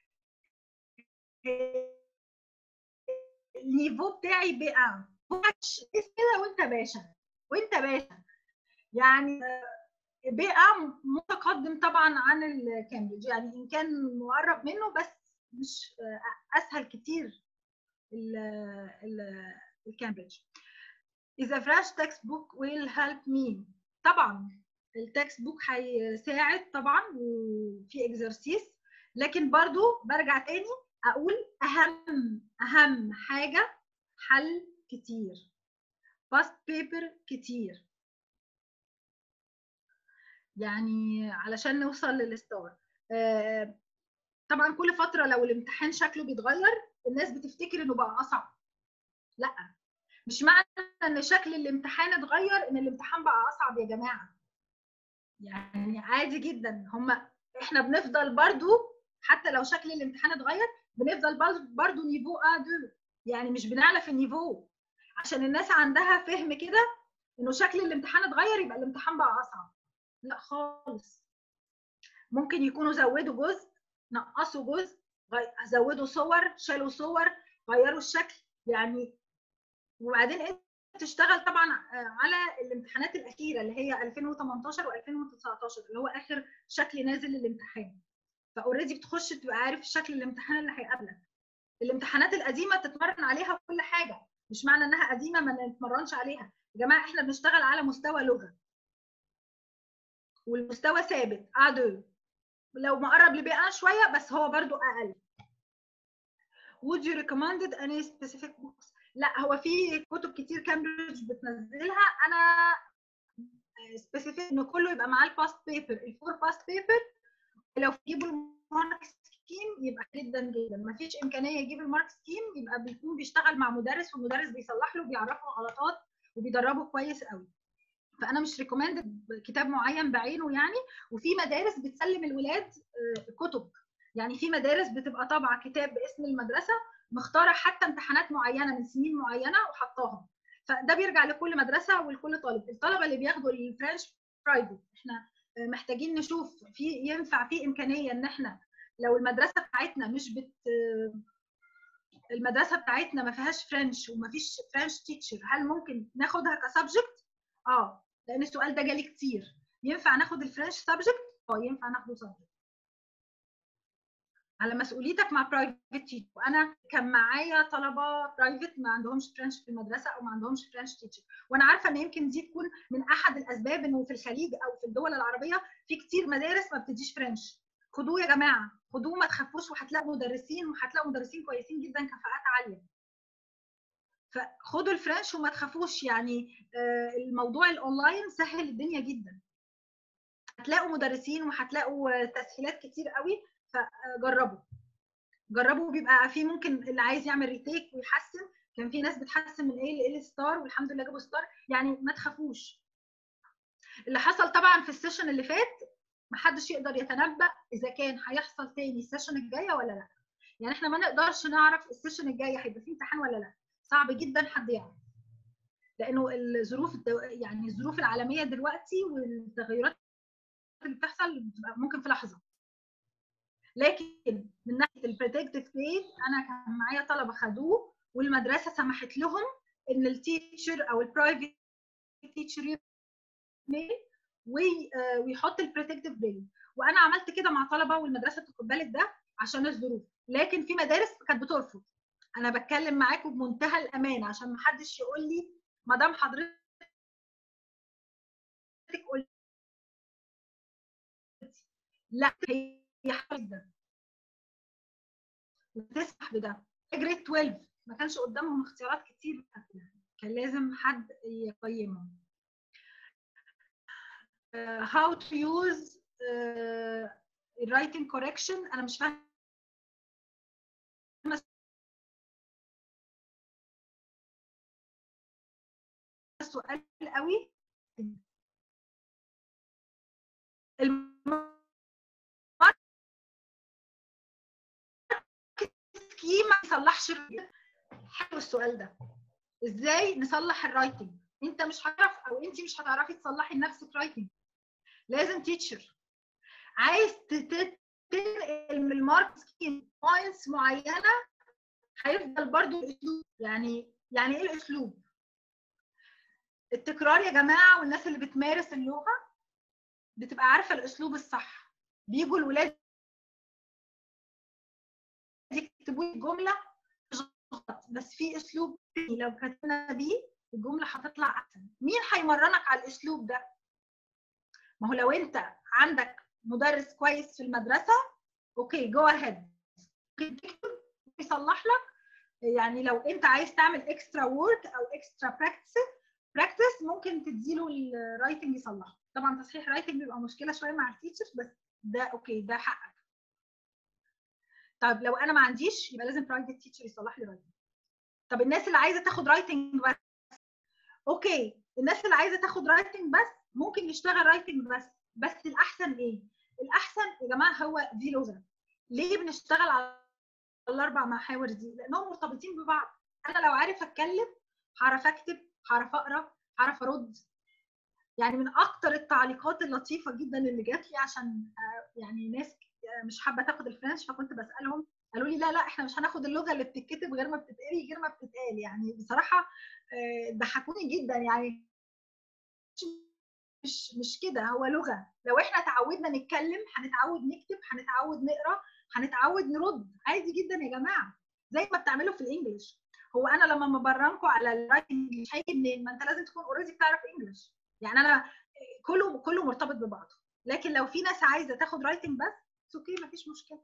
النيفو بتاعي بقى كده وانت باشا وانت باشا يعني بقى متقدم طبعا عن الكامبريدج يعني ان كان مقرب منه بس مش اسهل كتير الكامبريدج إذا فريش تكست بوك ويل هيلب مي طبعا التكست بوك هيساعد طبعا وفي اكزرسيس لكن برضو برجع تاني اقول اهم اهم حاجه حل كتير باست بيبر كتير يعني علشان نوصل للستار آه طبعا كل فتره لو الامتحان شكله بيتغير الناس بتفتكر انه بقى اصعب لا مش معنى ان شكل الامتحان اتغير ان الامتحان بقى اصعب يا جماعه يعني عادي جدا هم احنا بنفضل برضو حتى لو شكل الامتحان اتغير بنفضل برضو نيفو ا دو يعني مش بنعلى في النيفو عشان الناس عندها فهم كده انه شكل الامتحان اتغير يبقى الامتحان بقى اصعب لا خالص ممكن يكونوا زودوا جزء نقصوا جزء زودوا صور شالوا صور غيروا الشكل يعني وبعدين انت تشتغل طبعا على الامتحانات الاخيره اللي هي 2018 و2019 اللي هو اخر شكل نازل للامتحان فاوريدي بتخش تبقى عارف شكل الامتحان اللي هيقابلك الامتحانات القديمه تتمرن عليها كل حاجه مش معنى انها قديمه ما نتمرنش عليها يا جماعه احنا بنشتغل على مستوى لغه والمستوى ثابت ا لو مقرب لبيئه شويه بس هو برضو اقل would you recommend any specific books لا هو في كتب كتير كامبريدج بتنزلها انا سبيسيفيك ان كله يبقى معاه الباست بيبر الفور باست بيبر لو يجيبوا المارك سكيم يبقى جدا جدا ما فيش امكانيه يجيب المارك سكيم يبقى بيكون بيشتغل مع مدرس والمدرس بيصلح له وبيعرفه غلطات وبيدربه كويس قوي فانا مش ريكومند كتاب معين بعينه يعني وفي مدارس بتسلم الولاد كتب يعني في مدارس بتبقى طابعه كتاب باسم المدرسه مختاره حتى امتحانات معينه من سنين معينه وحطاها فده بيرجع لكل مدرسه ولكل طالب الطلبه اللي بياخدوا الفرنش برايفت احنا محتاجين نشوف في ينفع في امكانيه ان احنا لو المدرسه بتاعتنا مش بت المدرسه بتاعتنا ما فيهاش فرنش وما فيش فرنش تيتشر هل ممكن ناخدها كسبجكت اه لان السؤال ده جالي كتير ينفع ناخد الفرنش سبجكت اه ينفع ناخده سبجكت على مسؤوليتك مع برايفت تيتشر وانا كان معايا طلبه برايفت ما عندهمش فرنش في المدرسه او ما عندهمش فرنش تيتشر وانا عارفه ان يمكن دي تكون من احد الاسباب انه في الخليج او في الدول العربيه في كتير مدارس ما بتديش فرنش خدوه يا جماعه خدوه ما تخافوش وهتلاقوا مدرسين وهتلاقوا مدرسين كويسين جدا كفاءات عاليه فخدوا الفرنش وما تخافوش يعني الموضوع الاونلاين سهل الدنيا جدا هتلاقوا مدرسين وهتلاقوا تسهيلات كتير قوي فجربوا جربوا بيبقى في ممكن اللي عايز يعمل ريتيك ويحسن كان في ناس بتحسن من ايه ل ستار والحمد لله جابوا ستار يعني ما تخافوش اللي حصل طبعا في السيشن اللي فات محدش يقدر يتنبأ اذا كان هيحصل تاني السيشن الجايه ولا لا يعني احنا ما نقدرش نعرف السيشن الجايه هيبقى فيه امتحان ولا لا صعب جدا حد يعرف لانه الظروف الدو... يعني الظروف العالميه دلوقتي والتغيرات اللي بتحصل بتبقى ممكن في لحظه لكن من ناحيه البريدكتيف جريد انا كان معايا طلبه خدوه والمدرسه سمحت لهم ان التيتشر او البرايفت تيتشر ويحط البريدكتيف جريد وانا عملت كده مع طلبه والمدرسه تقبلت ده عشان الظروف لكن في مدارس كانت بترفض انا بتكلم معاكم بمنتهى الامان عشان ما حدش يقول لي ما دام حضرتك قلت لا هي ده وتسمح بده جريد 12 ما كانش قدامهم اختيارات كتير كان لازم حد يقيمهم uh, how to use uh, writing correction انا مش فاهمه سؤال قوي سكيما ما يصلحش حلو السؤال ده ازاي نصلح الرايتنج انت مش هتعرف او انت مش هتعرفي تصلحي لنفسك رايتنج لازم تيتشر عايز تنقل من المارك سكيم بوينتس معينه هيفضل برضو الاسلوب يعني يعني ايه الاسلوب التكرار يا جماعه والناس اللي بتمارس اللغه بتبقى عارفه الاسلوب الصح بيجوا الولاد يكتبوا لي جمله غلط بس في اسلوب لو كتبنا بيه الجمله هتطلع احسن مين هيمرنك على الاسلوب ده ما هو لو انت عندك مدرس كويس في المدرسه اوكي جو اهيد تكتب يصلح لك يعني لو انت عايز تعمل اكسترا وورك او اكسترا براكتس براكتس ممكن تديله الرايتنج يصلحه طبعا تصحيح رايتنج بيبقى مشكله شويه مع التيتشر بس ده اوكي ده حقك طب لو انا ما عنديش يبقى لازم برايفت تيتشر يصلح لي رايتنج طب الناس اللي عايزه تاخد رايتنج بس اوكي الناس اللي عايزه تاخد رايتنج بس ممكن نشتغل رايتنج بس بس الاحسن ايه الاحسن يا جماعه هو دي لغه ليه بنشتغل على الاربع محاور دي لانهم مرتبطين ببعض انا لو عارف اتكلم هعرف اكتب هعرف اقرا هعرف ارد يعني من اكتر التعليقات اللطيفه جدا اللي جات لي عشان يعني ناس مش حابه تاخد الفرنش فكنت بسالهم قالوا لي لا لا احنا مش هناخد اللغه اللي بتتكتب غير ما بتتقري غير ما بتتقال يعني بصراحه ضحكوني جدا يعني مش مش كده هو لغه لو احنا تعودنا نتكلم هنتعود نكتب هنتعود نقرا هنتعود نرد عادي جدا يا جماعه زي ما بتعملوا في الانجليش هو انا لما مبرمكم على الرايتنج مش هيجي منين ما انت لازم تكون اوريدي بتعرف انجليش يعني انا كله كله مرتبط ببعضه لكن لو في ناس عايزه تاخد رايتنج بس اوكي مفيش مشكله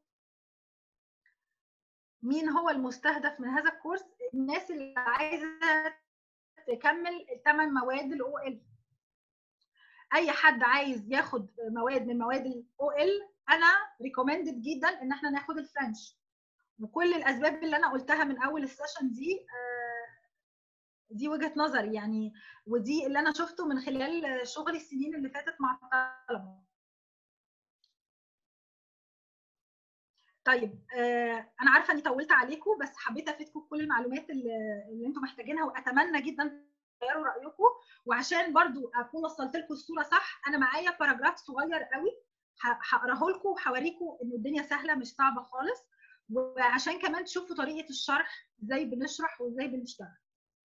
مين هو المستهدف من هذا الكورس الناس اللي عايزه تكمل الثمان مواد الاو ال اي حد عايز ياخد مواد من مواد الاو ال انا ريكومندد جدا ان احنا ناخد الفرنش وكل الاسباب اللي انا قلتها من اول السيشن دي دي وجهه نظري يعني ودي اللي انا شفته من خلال شغلي السنين اللي فاتت مع الطلبه طيب آه انا عارفه اني طولت عليكم بس حبيت افيدكم بكل المعلومات اللي, اللي انتم محتاجينها واتمنى جدا تغيروا رايكم وعشان برضو اكون وصلت لكم الصوره صح انا معايا باراجراف صغير قوي هقراه لكم وهوريكم ان الدنيا سهله مش صعبه خالص وعشان كمان تشوفوا طريقه الشرح ازاي بنشرح وازاي بنشتغل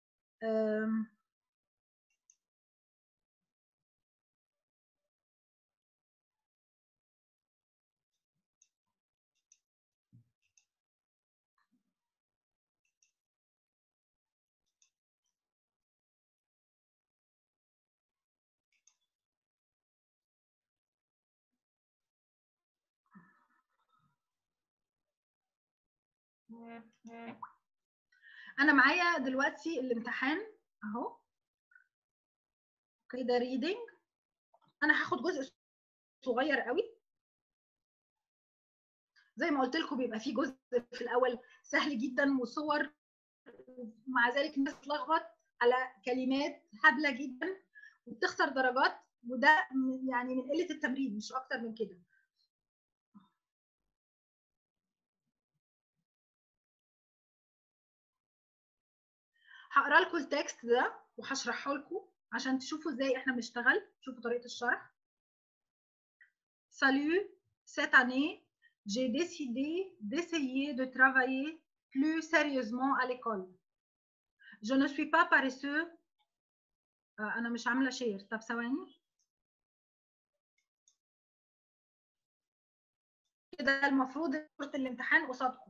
انا معايا دلوقتي الامتحان اهو اوكي ده ريدنج انا هاخد جزء صغير قوي زي ما قلت لكم بيبقى فيه جزء في الاول سهل جدا وصور ومع ذلك الناس تتلخبط على كلمات هبله جدا وبتخسر درجات وده يعني من قله التمرين مش اكتر من كده هقرا لكم التكست ده وهشرحه لكم عشان تشوفوا ازاي احنا بنشتغل تشوفوا طريقه الشرح Salut, cette année, j'ai décidé d'essayer de travailler plus sérieusement à l'école. Je ne suis pas paresseux. أنا مش عاملة شير، طب ثواني. كده المفروض صورة الامتحان قصادكم.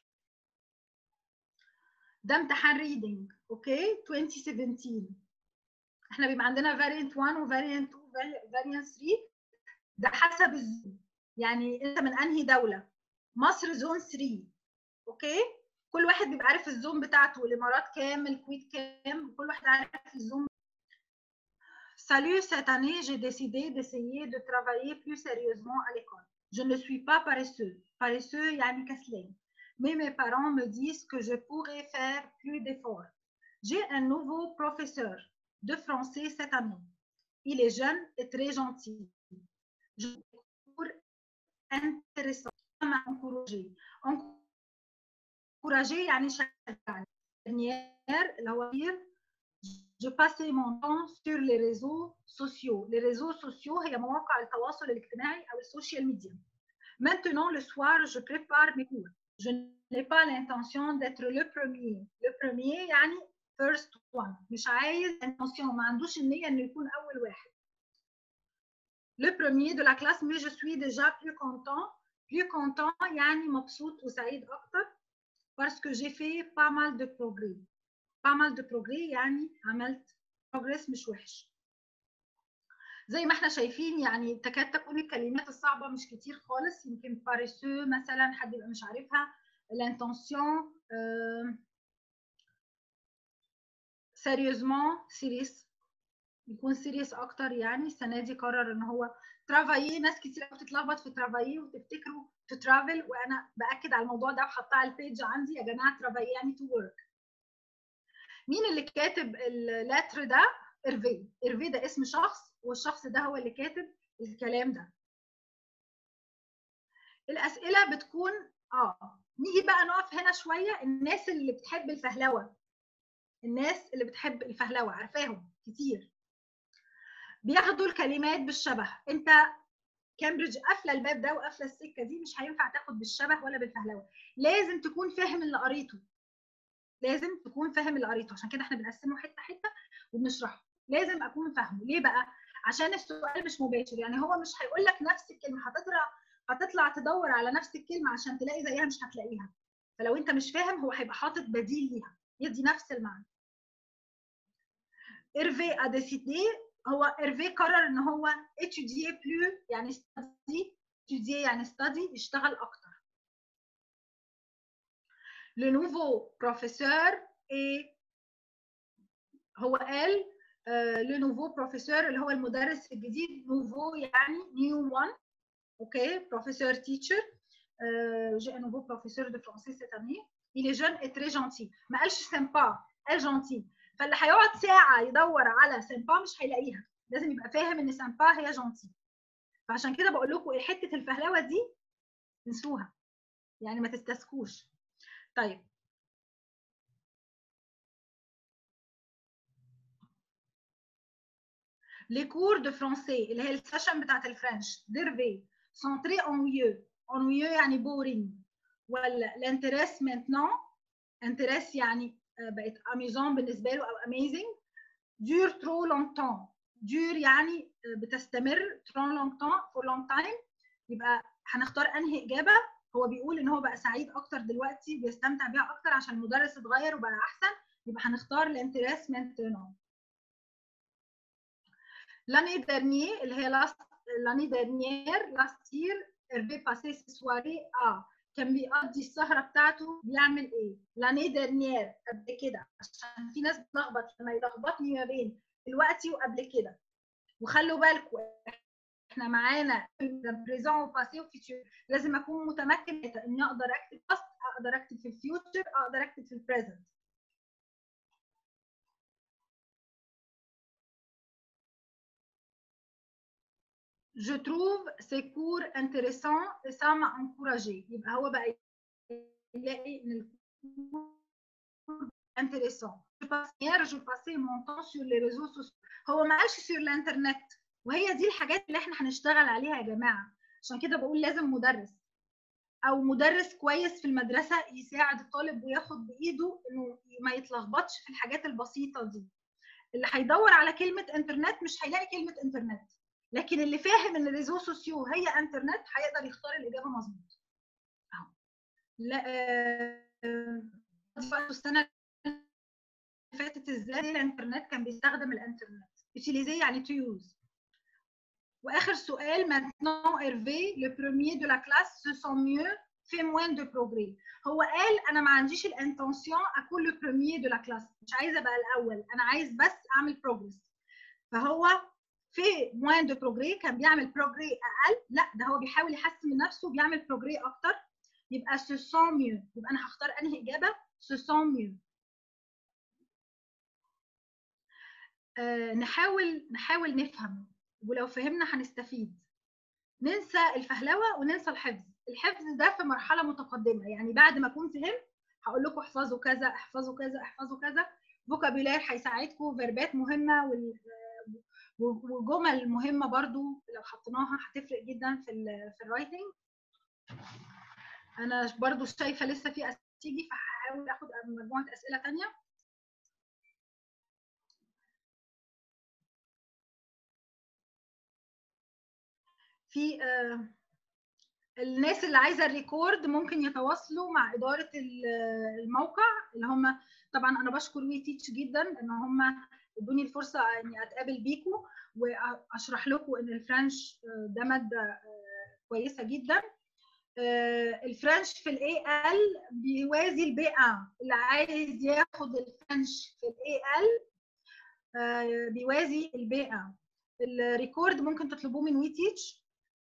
ده امتحان ريدنج اوكي 2017 احنا بيبقى عندنا فاريانت 1 وفاريانت 2 فاريانت 3 ده حسب الزون يعني انت من انهي دوله مصر زون 3 اوكي كل واحد بيبقى عارف الزون بتاعته الامارات كام الكويت كام كل واحد عارف الزون Salut, cette année, j'ai décidé d'essayer de travailler plus sérieusement à l'école. Je ne suis pas paresseux. Paresseux, يعني كسلان. mais mes parents me disent que je pourrais faire plus d'efforts. J'ai un nouveau professeur de français cette année. Il est jeune et très gentil. Je trouve intéressant à encourager. Encourager يعني شجعني. Dernière, je passais mon temps sur les réseaux sociaux. Les réseaux sociaux هي مواقع التواصل الاجتماعي أو السوشيال ميديا. Maintenant, le soir, je prépare mes cours. je n'ai pas l'intention d'être le premier le premier يعني first one مش عايز intention ما عندوش النية انه يكون اول واحد le premier de la classe mais je suis déjà plus content plus content يعني مبسوط وسعيد اكتر parce que j'ai fait pas mal de progrès pas mal de progrès يعني عملت progress مش وحش زي ما احنا شايفين يعني تكاد تكون الكلمات الصعبه مش كتير خالص يمكن باريسو مثلا حد يبقى مش عارفها الانتنسيون سيريوزمون سيريس يكون سيريس اكتر يعني السنه دي قرر ان هو ترافايي ناس كتير قوي بتتلخبط في ترافايي وتفتكروا تو ترافل وانا باكد على الموضوع ده وحطاه على البيج عندي يا جماعه ترافايي يعني تو ورك مين اللي كاتب اللتر ده إرفي إرفي ده اسم شخص والشخص ده هو اللي كاتب الكلام ده الأسئلة بتكون آه نيجي بقى نقف هنا شوية الناس اللي بتحب الفهلوة الناس اللي بتحب الفهلوة عارفاهم كتير بياخدوا الكلمات بالشبه انت كامبريدج قافله الباب ده وقافله السكه دي مش هينفع تاخد بالشبه ولا بالفهلوه لازم تكون فاهم اللي قريته لازم تكون فاهم اللي قريته عشان كده احنا بنقسمه حته حته وبنشرحه لازم اكون فاهمه ليه بقى عشان السؤال مش مباشر يعني هو مش هيقول لك نفس الكلمه هتطلع هتطلع تدور على نفس الكلمه عشان تلاقي زيها مش هتلاقيها فلو انت مش فاهم هو هيبقى حاطط بديل ليها يدي نفس المعنى ايرفي ا ديسيدي هو ايرفي قرر ان هو اتوديي بلو يعني ستادي اتوديي يعني ستادي يشتغل اكتر لو نوفو بروفيسور اي هو قال لو نوفو بروفيسور اللي هو المدرس الجديد نوفو يعني نيو وان اوكي بروفيسور تيتشر جي ان نوفو بروفيسور دو فرونسي سيت اني il est jeune et très gentil ما قالش سامبا قال جونتي فاللي هيقعد ساعه يدور على سامبا مش هيلاقيها لازم يبقى فاهم ان سامبا هي جونتي فعشان كده بقول لكم ايه حته الفهلوه دي انسوها يعني ما تستسكوش طيب لي كور دو فرونسي اللي هي السيشن بتاعت الفرنش ديرفي سونتري انويو انويو يعني بورينج ولا الانتريس مينتنون انتريس يعني بقت اميزون بالنسبه له او اميزنج دور ترو لونغتون دور يعني بتستمر ترو لونغتون فور لونج تايم يبقى هنختار انهي اجابه هو بيقول ان هو بقى سعيد اكتر دلوقتي بيستمتع بيها اكتر عشان المدرس اتغير وبقى احسن يبقى هنختار الانتريس مينتنون l'année dernière اللي هي last l'année dernière last year Hervé passait ses soirées à كان بيقضي السهره بتاعته بيعمل ايه؟ l'année dernière قبل كده عشان في ناس بتلخبط لما يلخبطني ما بين دلوقتي وقبل كده وخلوا بالكم احنا معانا بريزون وباسي وفيتشر لازم اكون متمكن اني اقدر اكتب باست اقدر اكتب في الفيوتشر اقدر اكتب في البريزنت je trouve ces cours intéressants et ça m'a encouragé يبقى هو بقى يلاقي ان الكور intéressant je passe hier je passais mon temps sur les réseaux sociaux هو ما قالش sur الانترنت وهي دي الحاجات اللي احنا هنشتغل عليها يا جماعه عشان كده بقول لازم مدرس او مدرس كويس في المدرسه يساعد الطالب وياخد بايده انه ما يتلخبطش في الحاجات البسيطه دي اللي هيدور على كلمه انترنت مش هيلاقي كلمه انترنت لكن اللي فاهم ان الريزو سوسيو هي انترنت هيقدر يختار الاجابه مظبوط اهو لا آه السنه اللي فاتت ازاي الانترنت كان بيستخدم الانترنت utiliser يعني to use واخر سؤال maintenant Hervé le premier de la classe se sent mieux fait moins de progrès هو قال انا ما عنديش الانتنسيون اكون le premier de la classe مش عايزه ابقى الاول انا عايز بس اعمل بروجرس فهو في موان دو بروجري كان بيعمل بروجري اقل لا ده هو بيحاول يحسن من نفسه بيعمل بروجري اكتر يبقى سو سون ميو يبقى انا هختار انهي اجابه سو سون ميو آه نحاول نحاول نفهم ولو فهمنا هنستفيد ننسى الفهلوه وننسى الحفظ الحفظ ده في مرحله متقدمه يعني بعد ما اكون فهمت هقول لكم احفظوا كذا احفظوا كذا احفظوا كذا فوكابيلار هيساعدكم فيربات مهمه وال وجمل مهمه برضو لو حطيناها هتفرق جدا في ال في الرايتنج انا برضو شايفه لسه في اسئله تيجي فهحاول اخد مجموعه اسئله ثانيه في آه الناس اللي عايزه الريكورد ممكن يتواصلوا مع اداره الموقع اللي هم طبعا انا بشكر وي تيتش جدا ان هم ادوني الفرصه اني اتقابل بيكم واشرح لكم ان الفرنش ده ماده كويسه جدا الفرنش في الاي ال بيوازي البي 1 اللي عايز ياخد الفرنش في الاي ال بيوازي البي 1 الريكورد ممكن تطلبوه من وي تيتش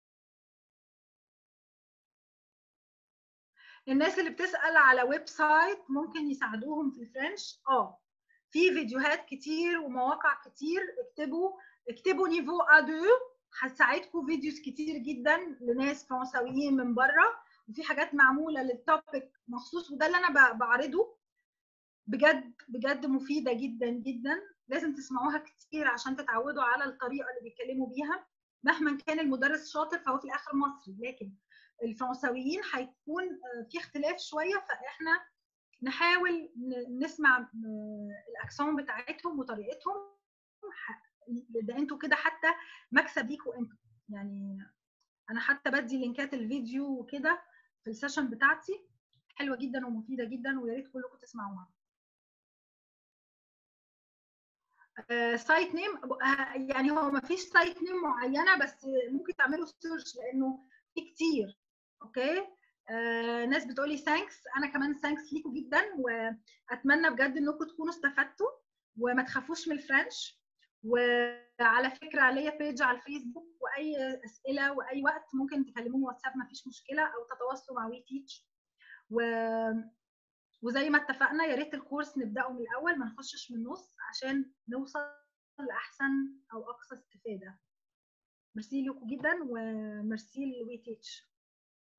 الناس اللي بتسال على ويب سايت ممكن يساعدوهم في الفرنش اه في فيديوهات كتير ومواقع كتير اكتبوا اكتبوا نيفو A2 هتساعدكم فيديوز كتير جدا لناس فرنساويين من بره وفي حاجات معموله للتوبيك مخصوص وده اللي انا بعرضه بجد بجد مفيده جدا جدا لازم تسمعوها كتير عشان تتعودوا على الطريقه اللي بيتكلموا بيها مهما كان المدرس شاطر فهو في الاخر مصري لكن الفرنساويين هيكون في اختلاف شويه فاحنا نحاول نسمع الاكسون بتاعتهم وطريقتهم ده انتوا كده حتى مكسب ليكوا انتوا يعني انا حتى بدي لينكات الفيديو وكده في السيشن بتاعتي حلوه جدا ومفيده جدا ويا ريت كلكم تسمعوها سايت نيم يعني هو ما فيش سايت نيم معينه بس ممكن تعملوا سيرش لانه في كتير اوكي آه ناس بتقولي ثانكس انا كمان ثانكس ليكم جدا واتمنى بجد انكم تكونوا استفدتوا وما تخافوش من الفرنش وعلى فكره ليا بيج على الفيسبوك واي اسئله واي وقت ممكن تكلموني واتساب ما فيش مشكله او تتواصلوا مع وي تيتش و... وزي ما اتفقنا يا ريت الكورس نبداه من الاول ما نخشش من النص عشان نوصل لاحسن او اقصى استفاده ميرسي لكم جدا وميرسي لوي تيتش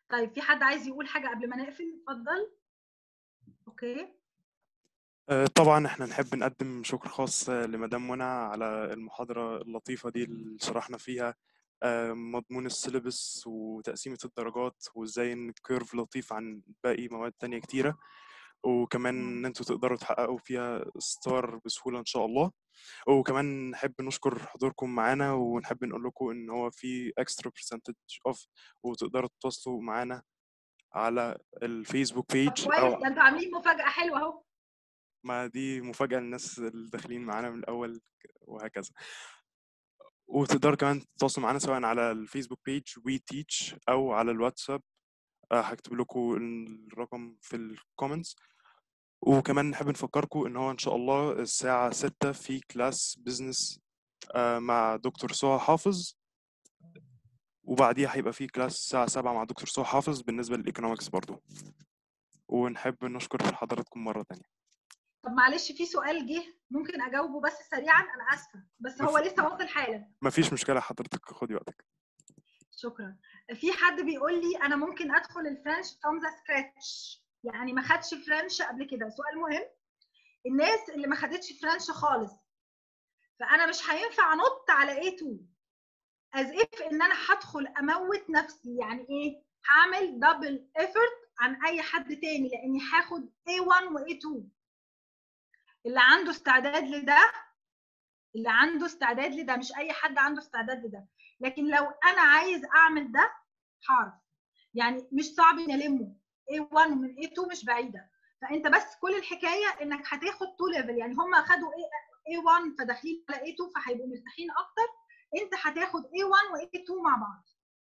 طيب في حد عايز يقول حاجه قبل ما نقفل اتفضل اوكي آه، طبعا احنا نحب نقدم شكر خاص لمدام منى على المحاضرة اللطيفة دي اللي شرحنا فيها آه، مضمون السيلبس وتقسيمة الدرجات وازاي ان الكيرف لطيف عن باقي مواد تانية كتيرة وكمان ان انتوا تقدروا تحققوا فيها ستار بسهولة ان شاء الله وكمان نحب نشكر حضوركم معانا ونحب نقول لكم ان هو في اكسترا برسنتج اوف وتقدروا تتواصلوا معانا على الفيسبوك بيج كويس ده انتوا عاملين مفاجاه حلوه اهو ما دي مفاجأة للناس اللي داخلين معانا من الأول وهكذا وتقدروا كمان تتواصلوا معانا سواء على الفيسبوك بيج وي تيتش أو على الواتساب آه، هكتب لكم الرقم في الكومنتس وكمان نحب نفكركم ان هو ان شاء الله الساعة 6 في كلاس بزنس مع دكتور سهى حافظ وبعديها هيبقى في كلاس الساعة 7 مع دكتور سهى حافظ بالنسبة للإيكونومكس برضو ونحب نشكر حضراتكم مرة تانية طب معلش في سؤال جه ممكن اجاوبه بس سريعا انا اسفه بس هو لسه واصل حالا مفيش مشكلة حضرتك خدي وقتك شكرا في حد بيقول لي انا ممكن ادخل الفرنش فروم ذا سكراتش يعني ما خدش فرنش قبل كده سؤال مهم الناس اللي ما خدتش فرنش خالص فانا مش هينفع انط على A2 از اف ان انا هدخل اموت نفسي يعني ايه هعمل دبل ايفورت عن اي حد تاني لاني هاخد A1 و A2 اللي عنده استعداد لده اللي عنده استعداد لده مش اي حد عنده استعداد لده لكن لو انا عايز اعمل ده هعرف يعني مش صعب اني المه A1 من A2 مش بعيده فانت بس كل الحكايه انك هتاخد تو ليفل يعني هم خدوا A1 فداخلين على A2 فهيبقوا مرتاحين اكتر انت هتاخد A1 و A2 مع بعض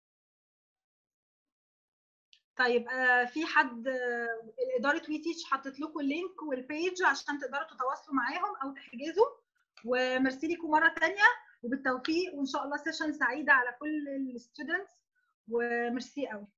طيب آه في حد آه اداره وي تيتش حطت لكم اللينك والبيج عشان تقدروا تتواصلوا معاهم او تحجزوا وميرسي لكم مره ثانيه وبالتوفيق وان شاء الله سيشن سعيده على كل الستودنتس وميرسي قوي